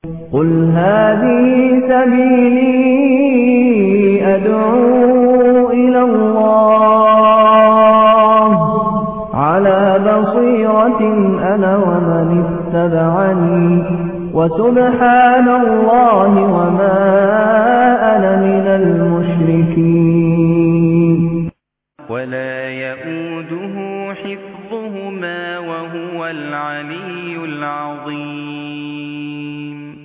قل هذه سبيلي أدعو إلى الله على بصيرة أنا ومن اتبعني وسبحان الله وما أنا من المشركين ولا يؤوده حفظهما وهو العلي العظيم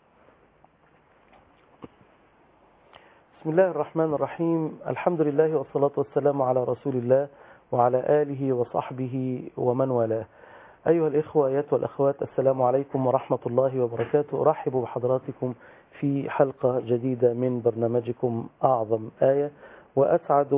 بسم الله الرحمن الرحيم الحمد لله والصلاة والسلام على رسول الله وعلى آله وصحبه ومن والاه أيها الإخوة أيتها الأخوات السلام عليكم ورحمة الله وبركاته أرحب بحضراتكم في حلقة جديدة من برنامجكم أعظم آية وأسعد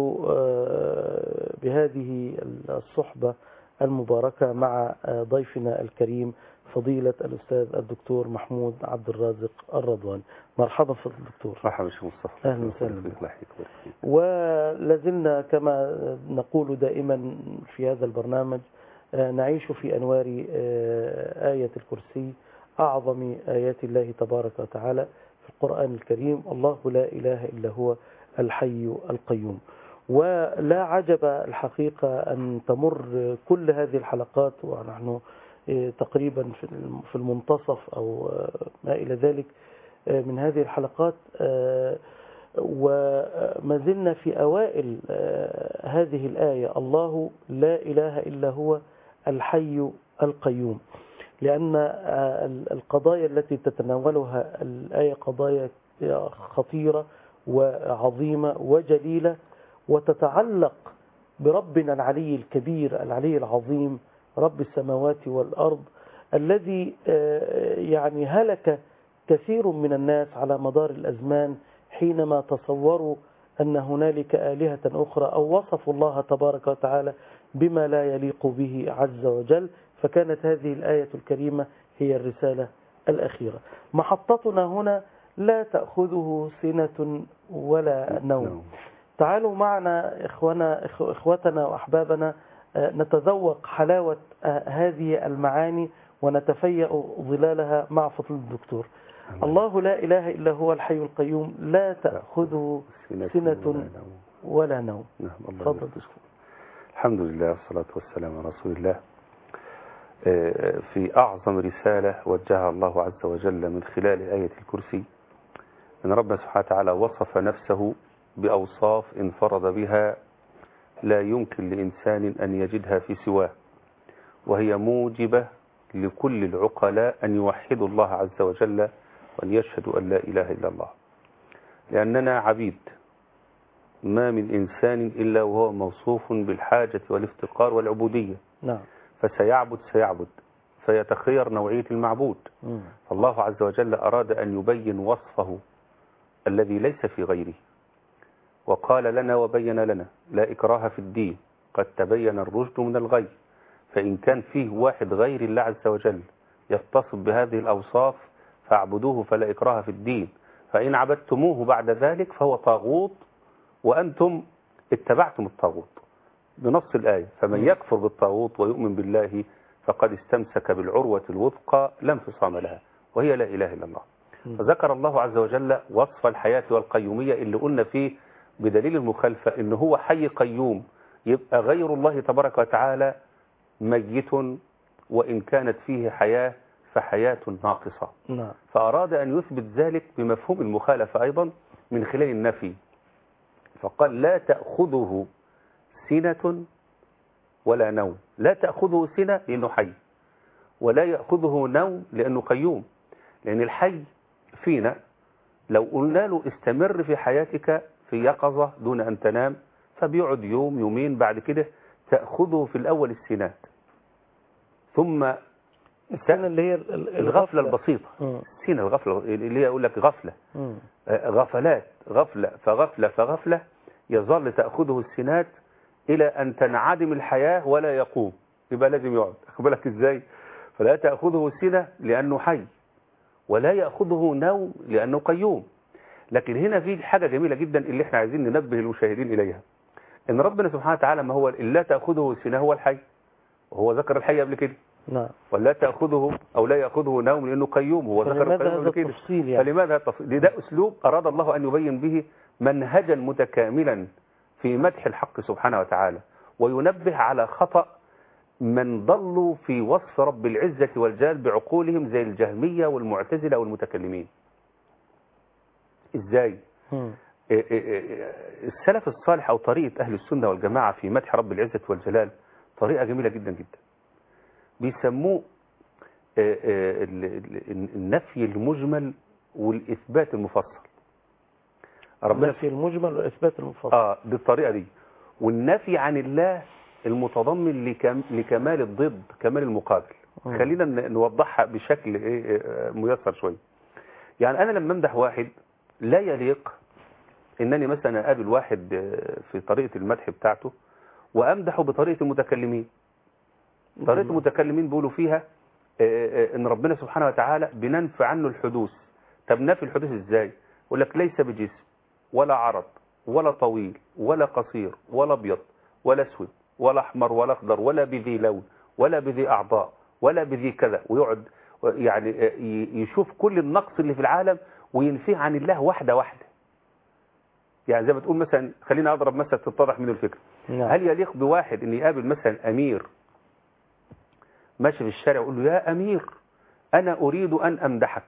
بهذه الصحبة المباركة مع ضيفنا الكريم فضيلة الأستاذ الدكتور محمود عبد الرازق الرضوان مرحبا فضل الدكتور مرحبا شيخ مصطفى أهلا وسهلا الله يحييك ويبارك فيك. ولازلنا كما نقول دائما في هذا البرنامج نعيش في أنوار آية الكرسي أعظم آيات الله تبارك وتعالى في القرآن الكريم الله لا إله إلا هو الحي القيوم ولا عجب الحقيقة أن تمر كل هذه الحلقات ونحن تقريبا في المنتصف أو ما إلى ذلك من هذه الحلقات وما زلنا في أوائل هذه الآية الله لا إله إلا هو الحي القيوم لأن القضايا التي تتناولها الآية قضايا خطيرة وعظيمة وجليلة وتتعلق بربنا العلي الكبير العلي العظيم رب السماوات والأرض الذي يعني هلك كثير من الناس على مدار الأزمان حينما تصوروا أن هنالك آلهة أخرى أو وصفوا الله تبارك وتعالى بما لا يليق به عز وجل فكانت هذه الآية الكريمة هي الرسالة الأخيرة محطتنا هنا لا تأخذه سنة ولا نوم تعالوا معنا إخوانا إخوتنا وأحبابنا نتذوق حلاوة هذه المعاني ونتفيأ ظلالها مع فضل الدكتور الله لا إله إلا هو الحي القيوم لا تأخذه سنة ولا نوم نعم الله تفضل يبارك. الحمد لله والصلاة والسلام على رسول الله في أعظم رسالة وجهها الله عز وجل من خلال آية الكرسي أن ربنا سبحانه وتعالى وصف نفسه بأوصاف انفرد بها لا يمكن لإنسان أن يجدها في سواه وهي موجبة لكل العقلاء أن يوحدوا الله عز وجل وأن يشهدوا أن لا إله إلا الله لأننا عبيد ما من إنسان إلا وهو موصوف بالحاجة والافتقار والعبودية نعم فسيعبد سيعبد فيتخير نوعية المعبود مم. فالله عز وجل أراد أن يبين وصفه الذي ليس في غيره وقال لنا وبين لنا لا إكراه في الدين قد تبين الرشد من الغي فإن كان فيه واحد غير الله عز وجل يتصف بهذه الأوصاف فاعبدوه فلا إكراه في الدين فإن عبدتموه بعد ذلك فهو طاغوت وأنتم اتبعتم الطاغوت بنص الآية فمن يكفر بالطاغوت ويؤمن بالله فقد استمسك بالعروة الوثقى لا انفصام لها وهي لا إله إلا الله فذكر الله عز وجل وصف الحياة والقيومية اللي قلنا فيه بدليل المخالفة إن هو حي قيوم يبقى غير الله تبارك وتعالى ميت وإن كانت فيه حياة فحياة ناقصة نعم فأراد أن يثبت ذلك بمفهوم المخالفة أيضا من خلال النفي فقال لا تأخذه سنة ولا نوم لا تأخذه سنة لأنه حي ولا يأخذه نوم لأنه قيوم لأن الحي فينا لو قلنا له استمر في حياتك في يقظة دون أن تنام فبيقعد يوم يومين بعد كده تأخذه في الأول السنات ثم السنة اللي هي ال- ال- الغفلة البسيطة مم. سنة الغفلة اللي هي يقول لك غفلة مم. آه، غفلات غفلة فغفلة فغفلة يظل تأخذه السنات إلى أن تنعدم الحياة ولا يقوم يبقى لازم يقعد أخد بالك إزاي فلا تأخذه سنة لأنه حي ولا يأخذه نوم لأنه قيوم لكن هنا في حاجة جميلة جدا اللي احنا عايزين ننبه المشاهدين إليها إن ربنا سبحانه وتعالى ما هو لا تأخذه سنة هو الحي وهو ذكر الحي قبل كده نعم ولا تأخذه أو لا يأخذه نوم لأنه قيوم هو ذكر فلماذا القيوم هذا قبل كده. التفصيل يعني فلماذا التفصيل ده أسلوب أراد الله أن يبين به منهجا متكاملا في مدح الحق سبحانه وتعالى وينبه على خطأ من ضلوا في وصف رب العزة والجلال بعقولهم زي الجهمية والمعتزلة والمتكلمين إزاي؟ مم. إيه إيه إيه السلف الصالح أو طريقة أهل السنة والجماعة في مدح رب العزة والجلال طريقة جميلة جدا جدا بيسموه إيه إيه ال- ال- النفي المجمل والإثبات المفصل ربنا النفي المجمل والإثبات المفصل اه بالطريقة دي والنفي عن الله المتضمن لكم لكمال الضد كمال المقابل مم. خلينا ن- نوضحها بشكل إيه إيه ميسر شوية يعني أنا لما أمدح واحد لا يليق إنني مثلا أقابل واحد آه، في طريقة المدح بتاعته وأمدحه بطريقة المتكلمين طريقة المتكلمين بيقولوا فيها آه، آه، إن ربنا سبحانه وتعالى بننفي عنه الحدوث طب نفي الحدوث إزاي يقول لك ليس بجسم ولا عرض ولا طويل ولا قصير ولا ابيض ولا اسود ولا احمر ولا اخضر ولا بذي لون ولا بذي اعضاء ولا بذي كذا ويقعد يعني ي- يشوف كل النقص اللي في العالم وينفيه عن الله واحده واحده يعني زي ما تقول مثلا خلينا اضرب مثل تتضح منه الفكره نعم هل يليق بواحد ان يقابل مثلا امير ماشي في الشارع يقول له يا امير انا اريد ان امدحك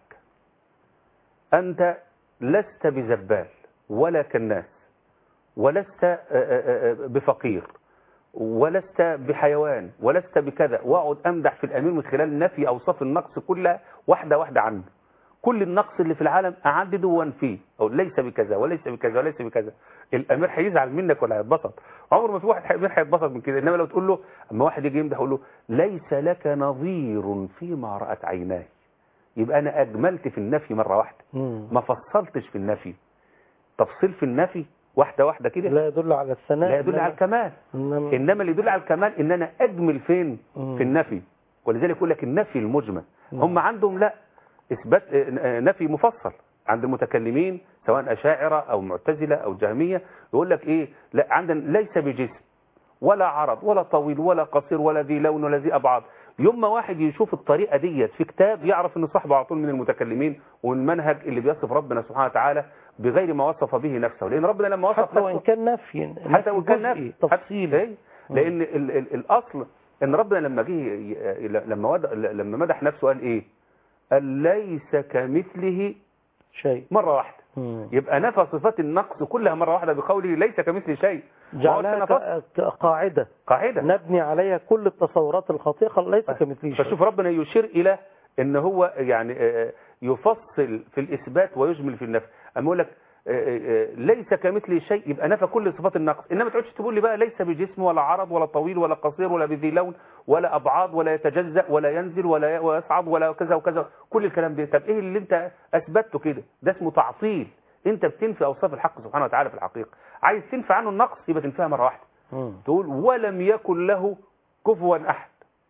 انت لست بزبال ولا كناس ولست آه، آه، آه، بفقير ولست بحيوان ولست بكذا واقعد امدح في الامير من خلال نفي اوصاف النقص كلها واحده واحده عنه كل النقص اللي في العالم اعدده وانفيه او ليس بكذا وليس بكذا وليس بكذا الامير هيزعل منك ولا هيتبسط عمر ما في واحد امير هيتبسط من كده انما لو تقول له اما واحد يجي يمدح يقول له ليس لك نظير فيما رات عيناي يبقى انا اجملت في النفي مره واحده مم. ما فصلتش في النفي تفصيل في النفي واحده واحده كده لا يدل على الثناء لا يدل إنما- على الكمال إنما- انما اللي يدل على الكمال ان انا اجمل فين مم. في النفي ولذلك يقول لك النفي المجمل نعم. هم عندهم لا اثبات آه، آه، نفي مفصل عند المتكلمين سواء اشاعره او معتزله او جهميه يقول لك ايه لا عندنا ليس بجسم ولا عرض ولا طويل ولا قصير ولا ذي لون ولا ذي ابعاد يوم ما واحد يشوف الطريقه ديت في كتاب يعرف ان صاحبه على طول من المتكلمين والمنهج اللي بيصف ربنا سبحانه وتعالى بغير ما وصف به نفسه لان ربنا لما وصف حتى وإن نفسه كان نفي حتى وان كان جزئي، نفي تفصيلي إيه؟ لان ال ال الاصل ان ربنا لما جه ي- لما ود... لما مدح نفسه قال ايه قال ليس كمثله شيء مره واحده مم. يبقى نفى صفات النقص كلها مره واحده بقوله ليس كمثله شيء ما هو جعلها التنافس ك- كقاعدة قاعده نبني عليها كل التصورات الخاطئة خل- ليس كمثله شيء فشوف ربنا يشير الى ان هو يعني آه، يفصل في الاثبات ويجمل في النفي اما يقول لك آه، آه، ليس كمثله شيء يبقى نفى كل صفات النقص انما ما تقعدش تقول لي بقى ليس بجسم ولا عرض ولا طويل ولا قصير ولا بذي لون ولا ابعاد ولا يتجزا ولا ينزل ولا ي- ويصعد ولا كذا وكذا كل الكلام ده طب ايه اللي انت اثبته كده ده اسمه تعطيل انت بتنفي اوصاف الحق سبحانه وتعالى في الحقيقه عايز تنفي عنه النقص يبقى تنفيها مره واحده مم. تقول ولم يكن له كفوا احد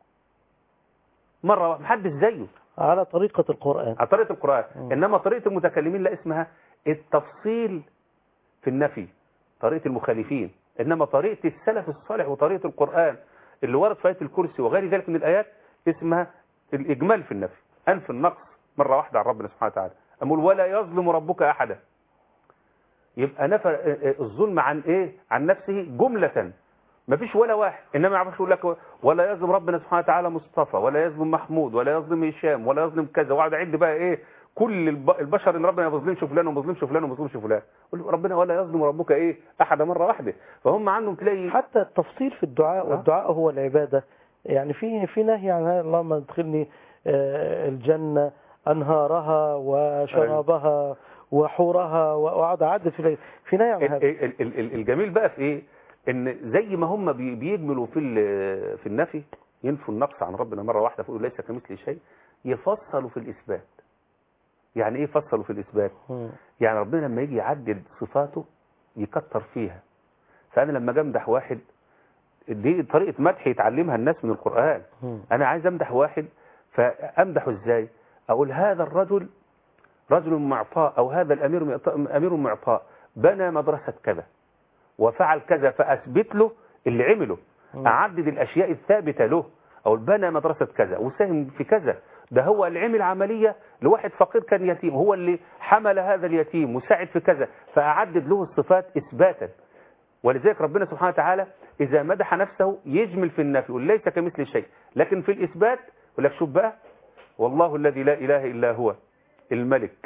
مره واحده محدش زيه على طريقة القرآن على طريقه القران مم. انما طريقه المتكلمين لا اسمها التفصيل في النفي طريقه المخالفين انما طريقه السلف الصالح وطريقه القران اللي ورد في ايه الكرسي وغير ذلك من الايات اسمها الاجمال في النفي انف النقص مره واحده عن ربنا سبحانه وتعالى امول ولا يظلم ربك احدا يبقى نفى الظلم عن ايه عن نفسه جمله ما فيش ولا واحد انما ما يعرفش يقول لك ولا يظلم ربنا سبحانه وتعالى مصطفى ولا يظلم محمود ولا يظلم هشام ولا يظلم كذا وقعد اعد بقى ايه كل الب- البشر اللي ربنا ما بيظلمش فلان وما بيظلمش فلان وما بيظلمش فلان يقول له ربنا ولا يظلم ربك ايه احد مره واحده فهم عندهم تلاقي حتى التفصيل في الدعاء آه. والدعاء هو العبادة يعني في في نهي عن هذا اللهم ادخلني آه، الجنة أنهارها وشرابها وحورها وأقعد أعد في في نهي عن ال- هذا ال- ال- ال- الجميل بقى في ايه ان زي ما هم بي- بيجملوا في ال- في النفي ينفوا النقص عن ربنا مره واحده فيقولوا ليس كمثله شيء يفصلوا في الاثبات يعني ايه يفصلوا في الاثبات مم. يعني ربنا لما يجي يعدد صفاته يكتر فيها فانا لما اجي امدح واحد دي طريقه مدح يتعلمها الناس من القران مم. انا عايز امدح واحد فامدحه ازاي اقول هذا الرجل رجل معطاء او هذا الامير معطاء- امير معطاء بنى مدرسه كذا وفعل كذا فاثبت له اللي عمله مم. اعدد الاشياء الثابته له او بنى مدرسه كذا وساهم في كذا ده هو اللي عمل عمليه لواحد فقير كان يتيم هو اللي حمل هذا اليتيم وساعد في كذا فاعدد له الصفات اثباتا ولذلك ربنا سبحانه وتعالى اذا مدح نفسه يجمل في النفي يقول ليس كمثل شيء لكن في الاثبات يقول لك شوف بقى والله الذي لا اله الا هو الملك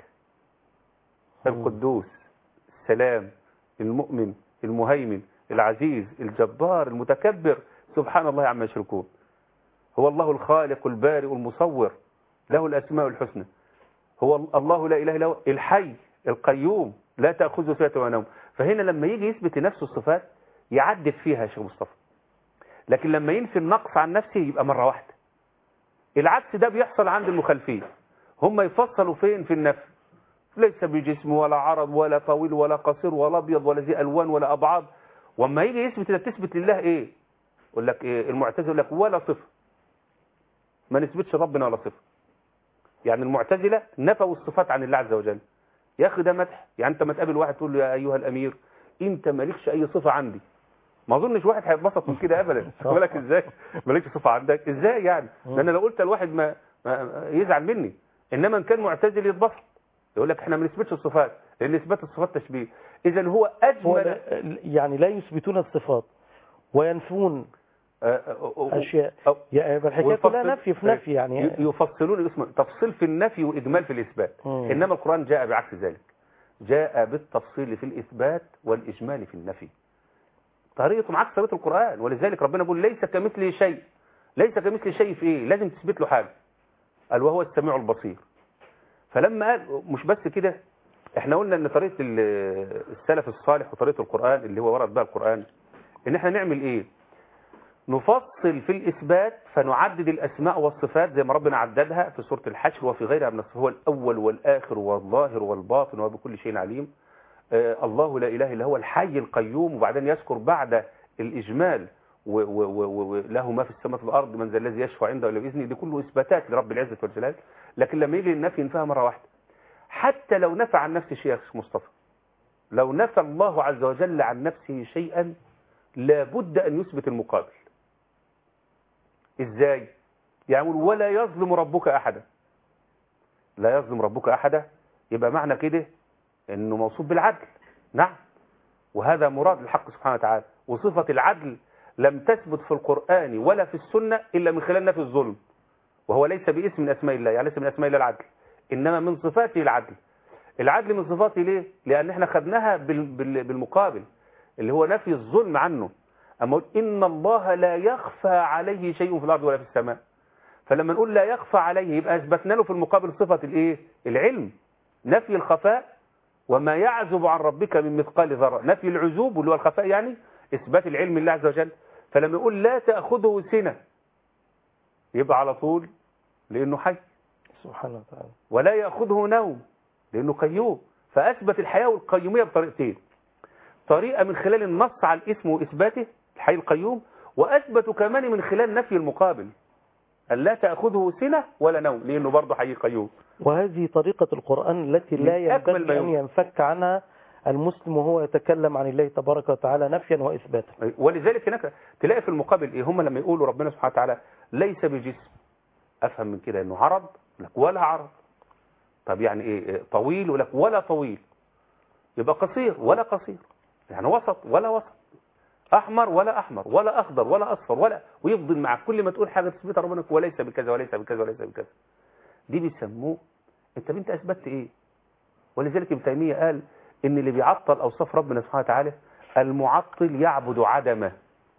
القدوس السلام المؤمن المهيمن العزيز الجبار المتكبر سبحان الله عما يشركون هو الله الخالق البارئ المصور له الأسماء الحسنى هو الله لا إله إلا هو الحي القيوم لا تأخذه سنة ولا نوم فهنا لما يجي يثبت لنفسه الصفات يعدد فيها يا شيخ مصطفى لكن لما ينفي النقص عن نفسه يبقى مرة واحدة العكس ده بيحصل عند المخالفين هم يفصلوا فين في النفي ليس بجسم ولا عرض ولا طويل ولا قصير ولا ابيض ولا ذي الوان ولا ابعاد واما يجي يثبت ده تثبت لله ايه يقول لك ايه المعتزله يقول لك ولا صفه ما نثبتش ربنا ولا صفه يعني المعتزله نفوا الصفات عن الله عز وجل يا اخي ده مدح يعني انت ما تقابل واحد تقول له يا ايها الامير انت مالكش اي صفه عندي ما اظنش واحد هيتبسط من كده ابدا يقول لك ازاي مالكش صفه عندك ازاي يعني ده انا لو قلت لواحد ما, ما يزعل مني انما ان كان معتزل يتبسط يقول لك احنا ما نثبتش الصفات لان اثبات الصفات تشبيه اذا هو هو اجمل لا- يعني لا يثبتون الصفات وينفون آه، آه، آه، أشياء آه، يعني الحكاية ويفصل- كلها نفي في نفي يعني ي- يفصلون اسمه تفصيل في النفي واجمال في الاثبات مم. انما القران جاء بعكس ذلك جاء بالتفصيل في الاثبات والاجمال في النفي طريقتهم عكس طريقه القران ولذلك ربنا يقول ليس كمثله شيء ليس كمثله شيء في ايه لازم تثبت له حاجه قال وهو السميع البصير فلما قال مش بس كده احنا قلنا ان طريقه ال- السلف الصالح وطريقه القران اللي هو ورد بها القران ان احنا نعمل ايه نفصل في الإثبات فنعدد الأسماء والصفات زي ما ربنا عددها في سورة الحشر وفي غيرها من الصفات هو الأول والآخر والظاهر والباطن وبكل شيء عليم آه الله لا إله إلا هو الحي القيوم وبعدين يذكر بعد الإجمال و- و- و- وله ما في السماء والأرض من ذا الذي يشفع عنده إلا بإذنه دي كله إثباتات لرب العزة والجلال لكن لما يجي النفي ينفيها مرة واحدة حتى لو نفى عن نفسه شيء يا أخي مصطفى لو نفى الله عز وجل عن نفسه شيئا لابد أن يثبت المقابل ازاي يعني يقول ولا يظلم ربك احدا لا يظلم ربك احدا يبقى معنى كده انه موصوف بالعدل نعم وهذا مراد الحق سبحانه وتعالى وصفة العدل لم تثبت في القرآن ولا في السنة إلا من خلال نفي الظلم وهو ليس باسم من أسماء الله يعني ليس من أسماء الله العدل إنما من صفاته العدل العدل من صفاته ليه؟ لأن احنا خدناها بال- بال- بالمقابل اللي هو نفي الظلم عنه أما أقول إن الله لا يخفى عليه شيء في الأرض ولا في السماء فلما نقول لا يخفى عليه يبقى أثبتنا له في المقابل صفة الإيه؟ العلم نفي الخفاء وما يعزب عن ربك من مثقال ذرة نفي العزوب واللي هو الخفاء يعني إثبات العلم لله عز وجل فلما يقول لا تأخذه سنة يبقى على طول لأنه حي سبحانه وتعالى ولا يأخذه نوم لأنه قيوم فأثبت الحياة والقيومية بطريقتين طريقة من خلال النص على الاسم وإثباته الحي القيوم وأثبتوا كمان من خلال نفي المقابل أن لا تأخذه سنة ولا نوم لأنه برضه حي قيوم وهذه طريقة القرآن التي لا من أكمل ما ينبغي أن يمكن. ينفك عنها المسلم وهو يتكلم عن الله تبارك وتعالى نفيا وإثباتا ولذلك هناك تلاقي في المقابل ايه هم لما يقولوا ربنا سبحانه وتعالى ليس بجسم افهم من كده انه عرض لك ولا عرض طب يعني ايه إيه طويل ولك ولا طويل يبقى قصير ولا قصير يعني وسط ولا وسط احمر ولا احمر ولا اخضر ولا اصفر ولا ويفضل معك كل ما تقول حاجه تثبتها ربنا وليس بكذا وليس بكذا وليس بكذا دي بيسموه انت انت اثبتت ايه ولذلك ابن تيميه قال ان اللي بيعطل اوصاف ربنا سبحانه وتعالى المعطل يعبد عدمه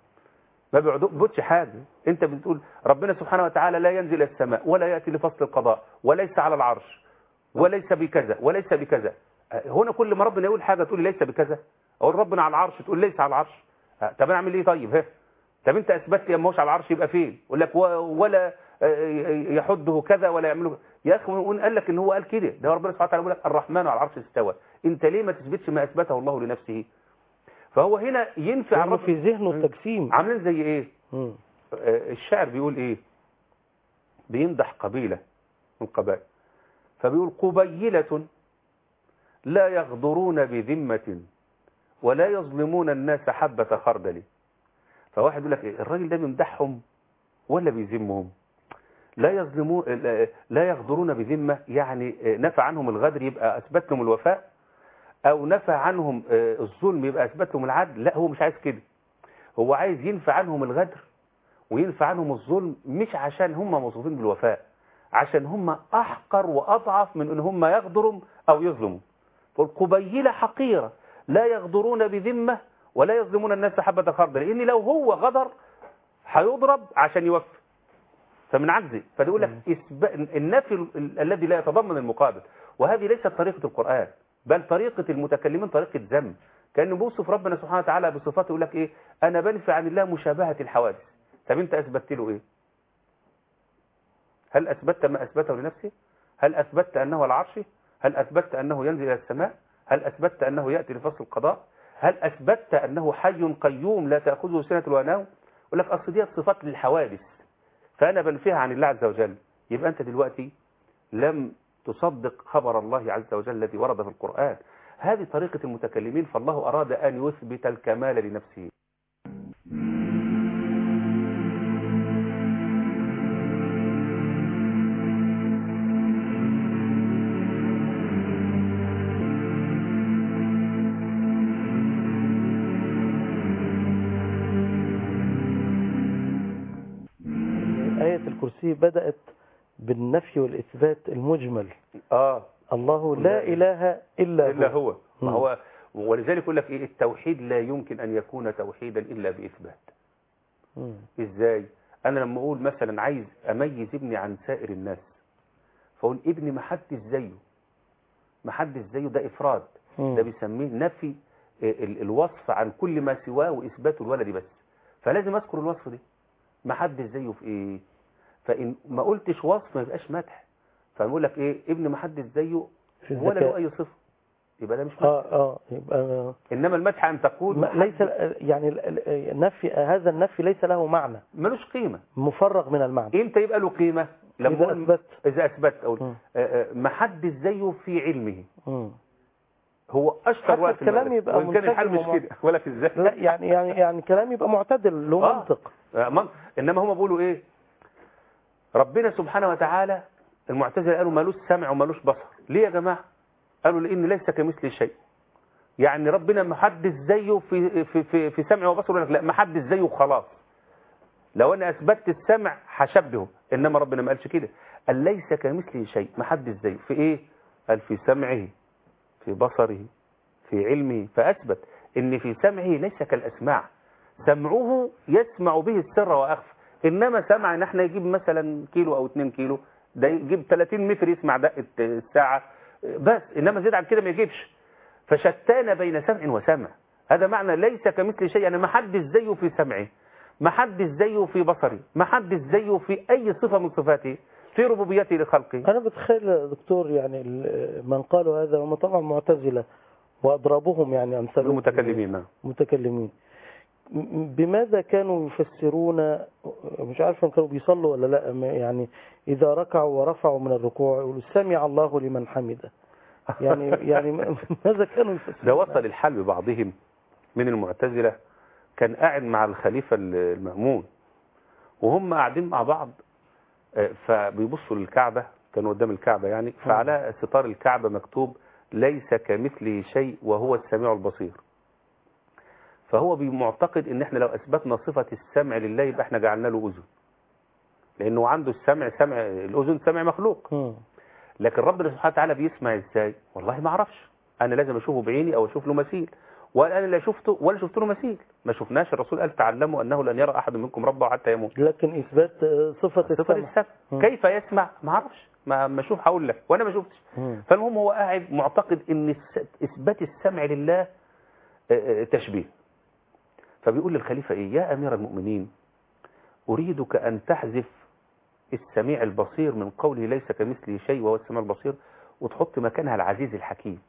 ما بيعبدش حاجه انت بتقول ربنا سبحانه وتعالى لا ينزل إلى السماء ولا ياتي لفصل القضاء وليس على العرش وليس بكذا وليس بكذا أه، هنا كل ما ربنا يقول حاجه تقول ليس بكذا اقول ربنا على العرش تقول ليس على العرش أه، طب انا اعمل ايه طيب ها طب انت اثبتت يا ما هوش على العرش يبقى فين يقول لك و- ولا آه، يحده كذا ولا يعمله يا اخي من قال لك ان هو قال كده ده ربنا سبحانه وتعالى بيقول لك الرحمن على العرش استوى انت ليه ما تثبتش ما اثبته الله لنفسه فهو هنا ينفع لأنه الرب في ذهنه التجسيم عاملين زي ايه مم. آه، الشاعر بيقول ايه بيمدح قبيلة من قبائل فبيقول قبيلة لا يغدرون بذمة ولا يظلمون الناس حبة خردل فواحد يقول لك إيه الراجل ده بيمدحهم ولا بيذمهم لا يظلمون لا يغدرون بذمة يعني نفى عنهم الغدر يبقى أثبت لهم الوفاء أو نفى عنهم الظلم يبقى أثبت لهم العدل لا هو مش عايز كده هو عايز ينفع عنهم الغدر وينفع عنهم الظلم مش عشان هم موصوفين بالوفاء عشان هم أحقر وأضعف من إن هم يغدروا أو يظلموا فالقبيلة حقيرة لا يغدرون بذمة ولا يظلمون الناس حبة خردل لأن لو هو غدر هيضرب عشان يوفي فمن عجزه فيقول لك إسب- النفي ال- ال- الذي لا يتضمن المقابل وهذه ليست طريقة القرآن بل طريقة المتكلمين طريقة ذم كأنه بيوصف ربنا سبحانه وتعالى بصفاته يقول لك إيه أنا بنفي عن الله مشابهة الحوادث طب أنت أثبتت له إيه هل أثبتت ما أثبته لنفسه هل أثبتت أنه العرش هل أثبتت أنه ينزل إلى السماء هل أثبتت أنه يأتي لفصل القضاء هل أثبتت أنه حي قيوم لا تأخذه سنة ولا نوم يقول لك أصل دي صفات للحوادث فأنا بنفيها عن الله عز وجل يبقى أنت دلوقتي لم تصدق خبر الله عز وجل الذي ورد في القرآن هذه طريقة المتكلمين فالله أراد أن يثبت الكمال لنفسه آية الكرسي بدأت بالنفي والإثبات المجمل آه الله لا إله إلا, إلا هو هو ما هو ولذلك يقول لك إيه التوحيد لا يمكن أن يكون توحيدا إلا بإثبات مم. ازاي انا لما اقول مثلا عايز اميز ابني عن سائر الناس فاقول ابني ما حدش زيه ما حدش زيه ده افراد مم. ده بيسميه نفي ال- الوصف عن كل ما سواه واثبات الولد بس فلازم اذكر الوصف ده ما حدش زيه في ايه فان ما قلتش وصف ما يبقاش مدح فنقول لك ايه ابني ما حدش زيه في ولا الذكاء. له اي صفه يبقى ده مش مدح اه اه يبقى انما المدح ان تقول ما- ليس يعني ال- ال- نفي هذا النفي ليس له معنى ملوش قيمه مفرغ من المعنى امتى يبقى له قيمه لما إذا أقول- أثبت. اذا اثبت اقول مم. آه، آه، ما حدش زيه في علمه مم. هو اشطر حتى وقت الكلام المدرسة. يبقى وان كان الحال منسجم مش ومع- كده ولا في ازاي لا يعني يعني يعني كلام يبقى معتدل له آه. منطق آه، من- انما هم بيقولوا ايه ربنا سبحانه وتعالى المعتزله قالوا مالوش سمع ومالوش بصر ليه يا جماعه قالوا لان ليس كمثله شيء يعني ربنا ما حدش زيه في في في, في سمع وبصر يقول لك لا ما حدش زيه خلاص لو انا اثبتت السمع هشبهه انما ربنا ما قالش كده قال ليس كمثله شيء ما حدش زيه في ايه قال في سمعه في بصره في علمه فاثبت ان في سمعه ليس كالاسماع سمعه يسمع به السر واخفى انما سمع ان احنا يجيب مثلا كيلو او 2 كيلو ده يجيب 30 متر يسمع دقه الساعه بس انما زيد عن كده ما يجيبش فشتان بين سمع وسمع هذا معنى ليس كمثل شيء يعني ما حدش زيه في سمعه ما حدش زيه في بصره ما حدش زيه في اي صفه من صفاته في ربوبيته لخلقه أنا بتخيل يا دكتور يعني ال- من قالوا هذا هم طبعا معتزلة وأضربهم يعني أمثالهم المتكلمين نعم. متكلمين م- بماذا كانوا يفسرون مش عارف إن كانوا بيصلوا ولا لا م- يعني إذا ركعوا ورفعوا من الركوع يقولوا سمع الله لمن حمده يعني يعني م- ماذا كانوا يفسرون ده وصل الحال ببعضهم من المعتزلة كان قاعد مع الخليفة المأمون وهم قاعدين مع بعض آه، فبيبصوا للكعبة كانوا قدام الكعبة يعني فعلى ستار الكعبة مكتوب ليس كمثله شيء وهو السميع البصير فهو بمعتقد ان احنا لو اثبتنا صفة السمع لله يبقى احنا جعلنا له اذن لانه عنده السمع سمع الاذن سمع مخلوق مم. لكن ربنا سبحانه وتعالى بيسمع ازاي والله ما اعرفش انا لازم اشوفه بعيني او اشوف له مثيل وانا لا شفته ولا شفت له مثيل ما شفناش الرسول قال تعلموا انه لن يرى احد منكم ربه حتى يموت لكن إثبات آه، صفة صفه السمع السمع مم. كيف يسمع ما اعرفش ما ما اشوف هقول لك وانا ما شفتش مم. فالمهم هو قاعد معتقد ان الس- اثبات السمع لله آه، آه، تشبيه فبيقول للخليفه ايه يا امير المؤمنين اريدك ان تحذف السميع البصير من قوله ليس كمثله شيء وهو السميع البصير وتحط مكانها العزيز الحكيم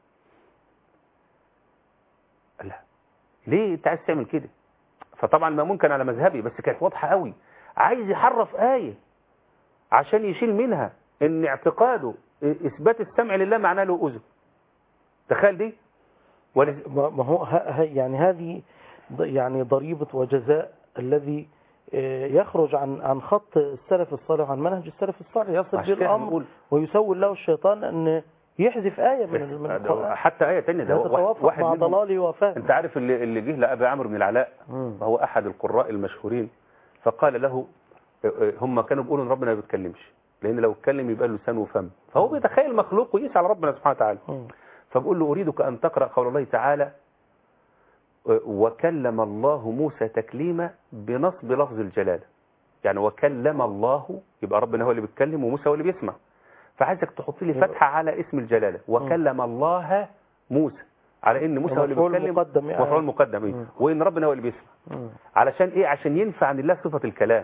قال لا ليه انت عايز تعمل كده فطبعا المأمون كان على مذهبي بس كانت واضحه قوي عايز يحرف آية عشان يشيل منها ان اعتقاده اثبات السمع لله معناه له اذن تخيل دي ولز... ما ما هو ه- ه- يعني هذه ض- يعني ضريبة وجزاء الذي آه، يخرج عن عن خط السلف الصالح وعن منهج السلف الصالح يصل عشان به كده الامر بنقول ويسول له الشيطان ان يحذف ايه من ال- من ده القران حتى آية تانية ده لا واحد, تتوافق واحد مع منهم ضلالي وفهم انت عارف اللي, اللي جه لأبي عمرو بن العلاء مم. وهو أحد القراء المشهورين فقال له اه، اه، هم كانوا بيقولوا ان ربنا ما بيتكلمش لان لو اتكلم يبقى له لسان وفم فهو بيتخيل مخلوق ويقيس على ربنا سبحانه وتعالى مم. فبقول له اريدك ان تقرا قول الله تعالى اه، وكلم الله موسى تكليما بنصب لفظ الجلاله يعني وكلم الله يبقى ربنا هو اللي بيتكلم وموسى هو اللي بيسمع فعايزك تحط لي فتحه على اسم الجلاله وكلم الله موسى على ان موسى هو اللي مفعول بيتكلم مقدم يعني. مفعول مقدم إيه؟ مم. وان ربنا هو اللي بيسمع مم. علشان ايه عشان ينفع عن الله صفة الكلام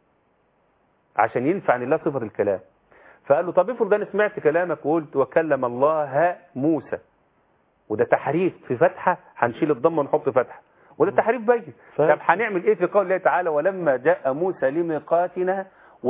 عشان ينفع عن الله صفة الكلام فقال له طب افرض انا سمعت كلامك وقلت وكلم الله موسى وده تحريف في فتحة هنشيل الضمه ونحط فتحة وده تحريف باين ف- طب هنعمل ايه في قول الله تعالى ولما جاء موسى لميقاتنا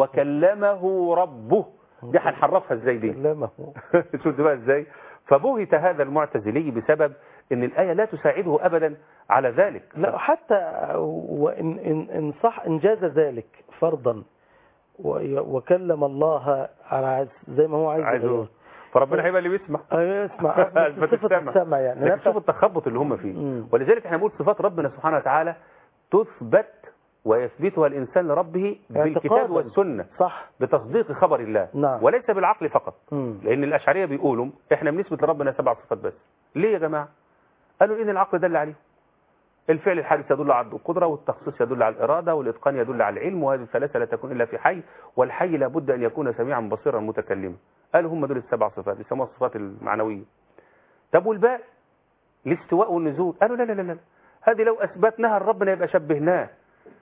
وكلمه ربه دي هنحرفها ازاي دي كلمه شفت بقى ازاي فبهت هذا المعتزلي بسبب ان الآية لا تساعده ابدا على ذلك لا حتى وإن إن إن صح إن جاز ذلك فرضا وي- وكلم الله على عز- زي ما هو عايز عايز يغير. يقول. فربنا هيبقى اللي بيسمع ايوه اسمع بس صفة فتستمع. السمع يعني لكن نفس شوف التخبط اللي هم فيه مم. ولذلك احنا بنقول صفات ربنا سبحانه وتعالى تثبت ويثبتها الانسان لربه بالكتاب اعتقادا. والسنه صح بتصديق خبر الله نعم. وليس بالعقل فقط مم. لان الاشعريه بيقولوا احنا بنثبت لربنا سبع صفات بس ليه يا جماعه قالوا ان العقل دل عليه الفعل الحادث يدل على القدرة والتخصيص يدل على الإرادة والإتقان يدل على العلم وهذه الثلاثة لا تكون إلا في حي والحي لابد أن يكون سميعا بصيرا متكلما قالوا هم دول السبع صفات بيسموها الصفات المعنوية طب والباقي الاستواء والنزول قالوا لا لا لا لا هذه لو أثبتناها لربنا يبقى شبهناه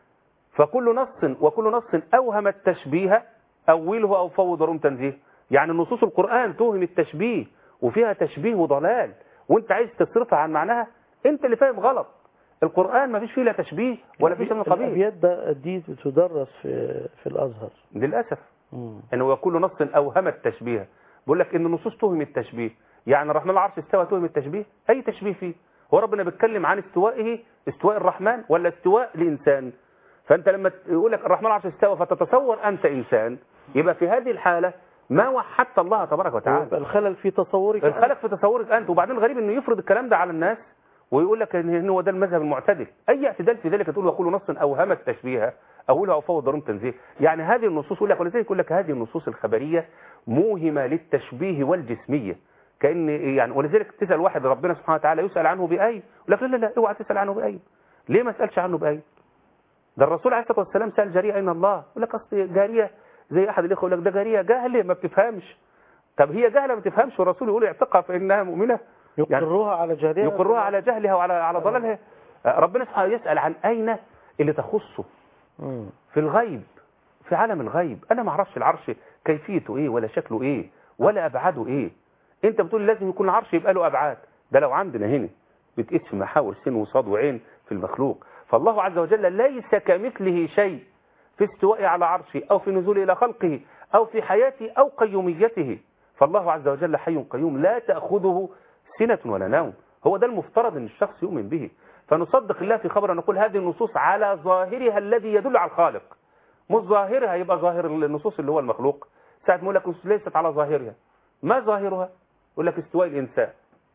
فكل نص وكل نص أوهم التشبيه أوله أو فوض روم تنزيه يعني نصوص القرآن توهم التشبيه وفيها تشبيه وضلال وانت عايز تصرفها عن معناها انت اللي فاهم غلط القرآن ما فيش فيه لا تشبيه ولا فيه شيء من القبيل الأبيات ده دي بتدرس في في الأزهر للأسف مم. انه كل نص اوهم التشبيه بيقول لك ان النصوص توهم التشبيه يعني الرحمن العرش استوى توهم التشبيه اي تشبيه فيه هو ربنا بيتكلم عن استوائه استواء الرحمن ولا استواء الانسان فانت لما يقول لك الرحمن العرش استوى فتتصور انت انسان يبقى في هذه الحاله ما وحدت الله تبارك وتعالى يبقى الخلل في تصورك الخلق في تصورك انت وبعدين الغريب انه يفرض الكلام ده على الناس ويقول لك ان هو ده المذهب المعتدل اي اعتدال في ذلك تقول وكل نص اوهم التشبيه اولها او فوض ضروم تنزيه يعني هذه النصوص يقول لك ولذلك يقول لك هذه النصوص الخبريه موهمه للتشبيه والجسميه كان يعني ولذلك تسال واحد ربنا سبحانه وتعالى يسال عنه بايه يقول لك لا لا لا اوعى تسال عنه بايه ليه ما اسالش عنه بايه ده الرسول عليه الصلاه والسلام سال جاريه اين الله يقول لك اصل جاريه زي احد الاخوه يقول لك ده جاريه جاهله ما بتفهمش طب هي جاهله ما بتفهمش والرسول يقول اعتقها فانها مؤمنه يقرها على جهلها يقرها على جهلها وعلى على ضلالها ربنا سبحانه يسأل عن أين اللي تخصه مم. في الغيب في عالم الغيب أنا ما اعرفش العرش كيفيته إيه ولا شكله إيه ولا أبعاده إيه أنت بتقول لازم يكون العرش يبقى له أبعاد ده لو عندنا هنا بتقيس في محاور سين وصاد وعين في المخلوق فالله عز وجل ليس كمثله شيء في استوائه على عرشه أو في نزوله إلى خلقه أو في حياته أو قيوميته فالله عز وجل حي قيوم لا تأخذه سنة ولا نوم هو ده المفترض أن الشخص يؤمن به فنصدق الله في خبر نقول هذه النصوص على ظاهرها الذي يدل على الخالق مش ظاهرها يبقى ظاهر النصوص اللي هو المخلوق ساعة ما يقول لك النصوص ليست على ظاهرها ما ظاهرها يقول لك استواء الإنسان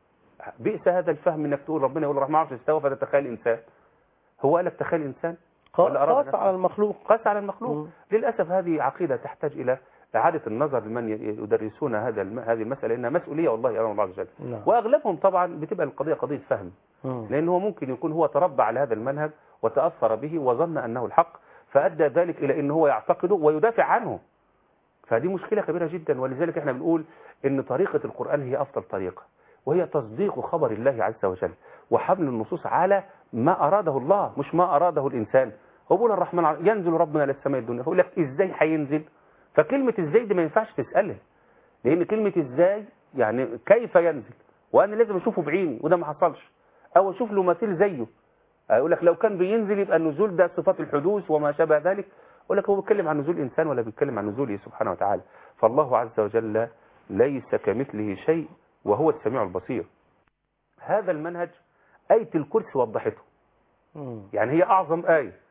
بئس هذا الفهم انك تقول ربنا يقول الرحمن عرش استوى فتتخيل إنسان هو قال لك تخيل إنسان ولا أراد قاس نفسه؟ على المخلوق قاس على المخلوق مم. للأسف هذه عقيدة تحتاج إلى إعادة النظر لمن يدرسون هذا الم... هذه المسألة إنها مسؤولية والله أمام الله عز وجل نعم. وأغلبهم طبعا بتبقى القضية قضية فهم مم. لأن هو ممكن يكون هو تربى على هذا المنهج وتأثر به وظن أنه الحق فأدى ذلك إلى أنه هو يعتقده ويدافع عنه فدي مشكلة كبيرة جدا ولذلك احنا بنقول ان طريقة القرآن هي أفضل طريقة وهي تصديق خبر الله عز وجل وحمل النصوص على ما أراده الله مش ما أراده الإنسان هو بيقول الرحمن ع- ينزل ربنا للسماء الدنيا فيقول لك إزاي هينزل فكلمة إزاي دي ما ينفعش تسألها لأن كلمة إزاي يعني كيف ينزل وأنا لازم أشوفه بعيني وده ما حصلش أو أشوف له مثيل زيه يقول لك لو كان بينزل يبقى النزول ده صفات الحدوث وما شابه ذلك يقول لك هو بيتكلم عن نزول إنسان ولا بيتكلم عن نزوله سبحانه وتعالى فالله عز وجل ليس كمثله شيء وهو السميع البصير هذا المنهج آية الكرسي وضحته مم. يعني هي أعظم آية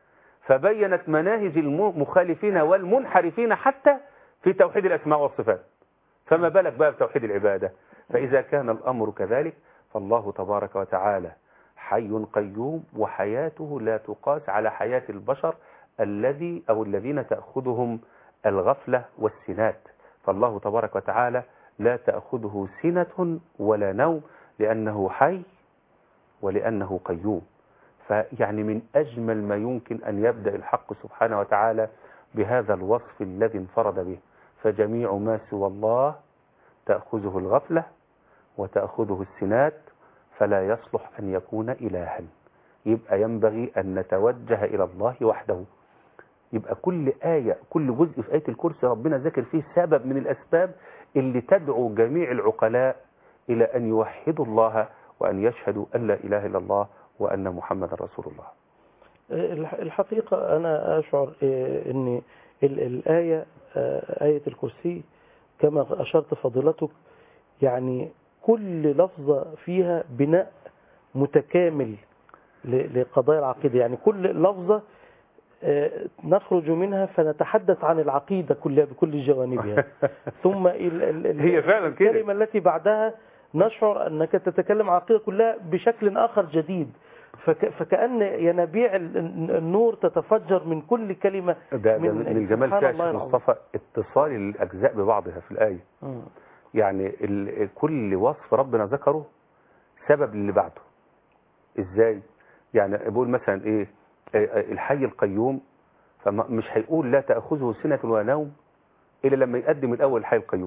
فبينت مناهج المخالفين والمنحرفين حتى في توحيد الأسماء والصفات فما بالك بقى بتوحيد العبادة فإذا كان الأمر كذلك فالله تبارك وتعالى حي قيوم وحياته لا تقاس على حياة البشر الذي أو الذين تأخذهم الغفلة والسنات فالله تبارك وتعالى لا تأخذه سنة ولا نوم لأنه حي ولأنه قيوم فيعني من أجمل ما يمكن أن يبدأ الحق سبحانه وتعالى بهذا الوصف الذي انفرد به فجميع ما سوى الله تأخذه الغفلة وتأخذه السنات فلا يصلح أن يكون إلها يبقى ينبغي أن نتوجه إلى الله وحده يبقى كل آية كل جزء في آية الكرسي ربنا ذكر فيه سبب من الأسباب اللي تدعو جميع العقلاء إلى أن يوحدوا الله وأن يشهدوا أن لا إله إلا الله وأن محمد رسول الله الح- الحقيقة أنا أشعر إيه، أن ال- الآية آه، آية الكرسي كما أشرت فضيلتك يعني كل لفظة فيها بناء متكامل ل- لقضايا العقيدة يعني كل لفظة آه، نخرج منها فنتحدث عن العقيدة كلها بكل جوانبها ثم ال- ال- ال- هي فعلا كده. الكلمة التي بعدها نشعر أنك تتكلم عن العقيدة كلها بشكل آخر جديد فك فكأن ينابيع ال- ال- النور تتفجر من كل كلمة ده, ده من, من الجمال سبحان فيها الله شيخ العظيم. مصطفى اتصال الأجزاء ببعضها في الآية مم. يعني ال- كل وصف ربنا ذكره سبب للي بعده ازاي يعني بقول مثلا ايه آه، آه، الحي القيوم فمش هيقول لا تأخذه سنة ولا نوم إلا لما يقدم الأول الحي القيوم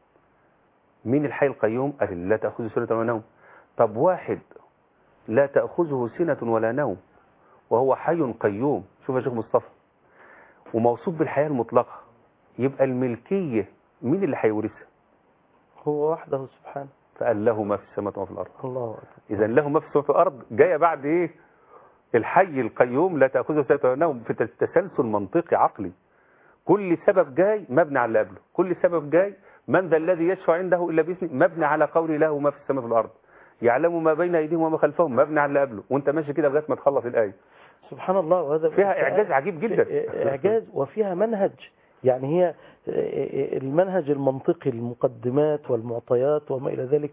مين الحي القيوم قال لا تأخذه سنة ولا نوم طب واحد لا تأخذه سنة ولا نوم وهو حي قيوم شوف يا شيخ مصطفى وموصوف بالحياة المطلقة يبقى الملكية مين اللي هيورثها هو وحده سبحانه فقال له ما في السماء وما في الأرض الله أكبر إذا له ما في السماء وفي الأرض جاية بعد إيه الحي القيوم لا تأخذه سنة ولا نوم في تسلسل منطقي عقلي كل سبب جاي مبني على اللي قبله كل سبب جاي من ذا الذي يشفع عنده إلا بإذنه مبني على قول له ما في السماء وفي الأرض يعلم ما بين أيديهم وما خلفهم مبني على اللي قبله وأنت ماشي كده لغاية ما تخلص الآية سبحان الله وهذا فيها إعجاز عجيب جدا إعجاز وفيها منهج يعني هي المنهج المنطقي المقدمات والمعطيات وما إلى ذلك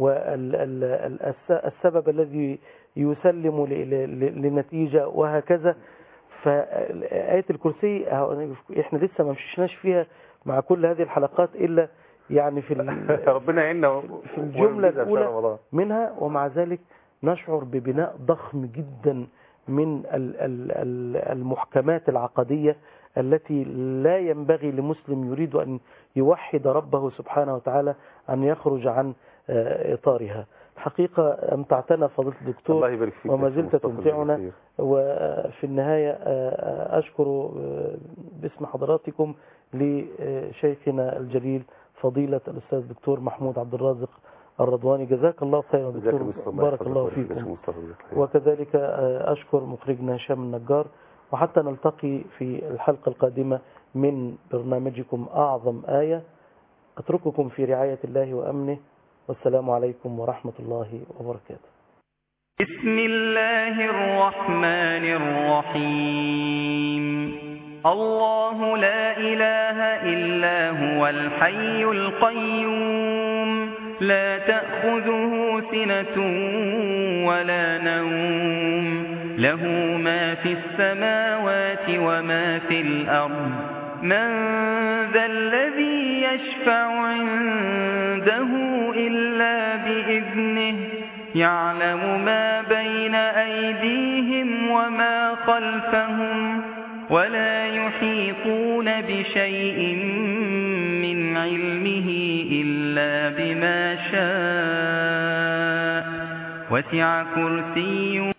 والسبب الذي يسلم ل- ل- لنتيجة وهكذا فآية الكرسي احنا لسه ما مشيناش فيها مع كل هذه الحلقات إلا يعني في ال- ربنا يعيننا في الجملة وينجزها إن شاء الأولى الله. منها ومع ذلك نشعر ببناء ضخم جدا من ال- ال- ال- المحكمات العقدية التي لا ينبغي لمسلم يريد أن يوحد ربه سبحانه وتعالى أن يخرج عن آه، إطارها حقيقة أمتعتنا فضيلة الله الدكتور يبارك فيك وما يا شيخ زلت مصطفى تمتعنا الخير. وفي النهاية آه، أشكر آه، باسم حضراتكم لشيخنا الجليل فضيلة الأستاذ الدكتور محمود عبد الرازق الرضواني جزاك الله خيرا جزاك دكتور الله خير. بارك الله يحفظك ويبارك فيك يا شيخ فيكم مصطفى جزاك الله خير. وكذلك آه، أشكر مخرجنا هشام النجار وحتى نلتقي في الحلقة القادمة من برنامجكم أعظم آية أترككم في رعاية الله وأمنه والسلام عليكم ورحمة الله وبركاته بسم الله الرحمن الرحيم الله لا إله إلا هو الحي القيوم لا تأخذه سنة ولا نوم له ما في السماوات وما في الأرض من ذا الذي يشفع عنده إلا بإذنه يعلم ما بين أيديهم وما خلفهم ولا يحيطون بشيء من علمه إلا بما شاء وسع كرسيه